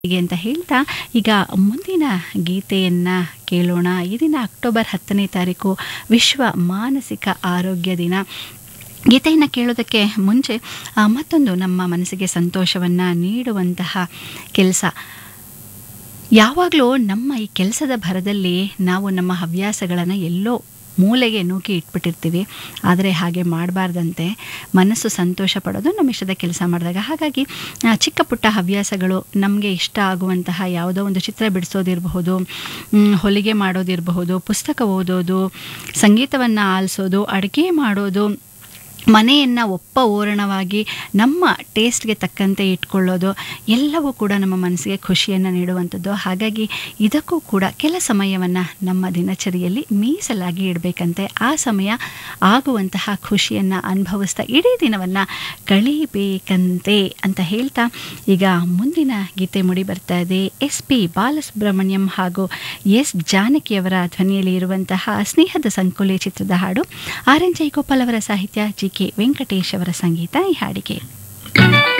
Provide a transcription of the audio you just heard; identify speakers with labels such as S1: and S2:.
S1: ಹೀಗೆ ಅಂತ ಹೇಳ್ತಾ ಈಗ ಮುಂದಿನ ಗೀತೆಯನ್ನು ಕೇಳೋಣ ಈ ದಿನ ಅಕ್ಟೋಬರ್ ಹತ್ತನೇ ತಾರೀಕು ವಿಶ್ವ ಮಾನಸಿಕ ಆರೋಗ್ಯ ದಿನ ಗೀತೆಯನ್ನು ಕೇಳೋದಕ್ಕೆ ಮುಂಚೆ ಆ, ಮತ್ತೊಂದು ನಮ್ಮ ಮನಸ್ಸಿಗೆ ಸಂತೋಷವನ್ನು ನೀಡುವಂತಹ ಕೆಲಸ ಯಾವಾಗಲೂ ನಮ್ಮ ಈ ಕೆಲಸದ ಭರದಲ್ಲಿ ನಾವು ನಮ್ಮ ಹವ್ಯಾಸಗಳನ್ನು ಎಲ್ಲೋ ಮೂಲೆಗೆ ನೂಕಿ ಇಟ್ಬಿಟ್ಟಿರ್ತೀವಿ ಆದರೆ ಹಾಗೆ ಮಾಡಬಾರ್ದಂತೆ ಮನಸ್ಸು ಸಂತೋಷ ಪಡೋದು ನಮ್ಮ ಇಷ್ಟದ ಕೆಲಸ ಮಾಡಿದಾಗ ಹಾಗಾಗಿ ಆ, ಚಿಕ್ಕ ಪುಟ್ಟ ಹವ್ಯಾಸಗಳು ನಮಗೆ ಇಷ್ಟ ಆಗುವಂತಹ ಯಾವುದೋ ಒಂದು ಚಿತ್ರ ಬಿಡಿಸೋದಿರಬಹುದು ಮ್, ಹೊಲಿಗೆ ಮಾಡೋದಿರಬಹುದು ಪುಸ್ತಕ ಓದೋದು ಸಂಗೀತವನ್ನು ಆಲಿಸೋದು ಅಡುಗೆ ಮಾಡೋದು ಮನೆಯನ್ನು ಒಪ್ಪ ಓರಣವಾಗಿ ನಮ್ಮ ಟೇಸ್ಟ್ಗೆ ತಕ್ಕಂತೆ ಇಟ್ಕೊಳ್ಳೋದು ಎಲ್ಲವೂ ಕೂಡ ನಮ್ಮ ಮನಸ್ಸಿಗೆ ಖುಷಿಯನ್ನು ನೀಡುವಂಥದ್ದು ಹಾಗಾಗಿ ಇದಕ್ಕೂ ಕೂಡ ಕೆಲ ಸಮಯವನ್ನು ನಮ್ಮ ದಿನಚರಿಯಲ್ಲಿ ಮೀಸಲಾಗಿ ಇಡಬೇಕಂತೆ ಆ ಸಮಯ ಆಗುವಂತಹ ಖುಷಿಯನ್ನು ಅನುಭವಿಸ್ತಾ ಇಡೀ ದಿನವನ್ನು ಕಳೀಬೇಕಂತೆ ಅಂತ ಹೇಳ್ತಾ ಈಗ ಮುಂದಿನ ಗೀತೆ ಮುಡಿ ಬರ್ತಾ ಇದೆ ಎಸ್ ಪಿ ಬಾಲಸುಬ್ರಹ್ಮಣ್ಯಂ ಹಾಗೂ ಎಸ್ ಜಾನಕಿಯವರ ಧ್ವನಿಯಲ್ಲಿ ಇರುವಂತಹ ಸ್ನೇಹದ ಸಂಕುಲೆ ಚಿತ್ರದ ಹಾಡು ಆರ್ ಎನ್ ಜಯಗೋಪಾಲ್ ಅವರ ಸಾಹಿತ್ಯ ಜಿ ಕೆ ವೆಂಕಟೇಶ್ ಅವರ ಸಂಗೀತ ಈ ಹಾಡಿಗೆ